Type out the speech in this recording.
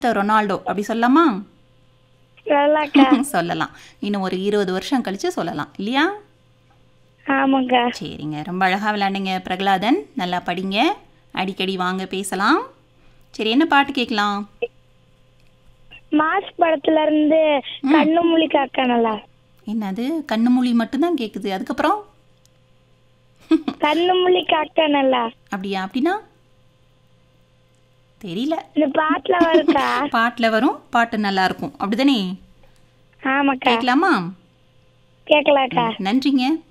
Ronaldo அப்படி சொல்லலாமா நல்லாக்கா சொல்லலாம் இன்னும் ஒரு இருபது வருஷம் கழிச்சு சொல்லலாம் இல்லையா ஆமாக்கா சரிங்க ரொம்ப அழகாக விளையாண்டுங்க பிரகலாதன் நல்லா படிங்க அடிக்கடி வாங்க பேசலாம் சரி என்ன பாட்டு கேட்கலாம் மாஸ் படத்துல இருந்து கண்ணு மொழி காக்கா நல்லா என்னது கண்ணு மொழி மட்டும்தான் கேட்குது அதுக்கப்புறம் கண்ணு மொழி காக்கா நல்லா அப்படியா அப்படின்னா தெரியல இந்த பாட்டுல வருக்கா பாட்டில் வரும் பாட்டு நல்லா இருக்கும் அப்படிதானே ஆமாக்கா கேட்கலாமா கேட்கலாக்கா நன்றிங்க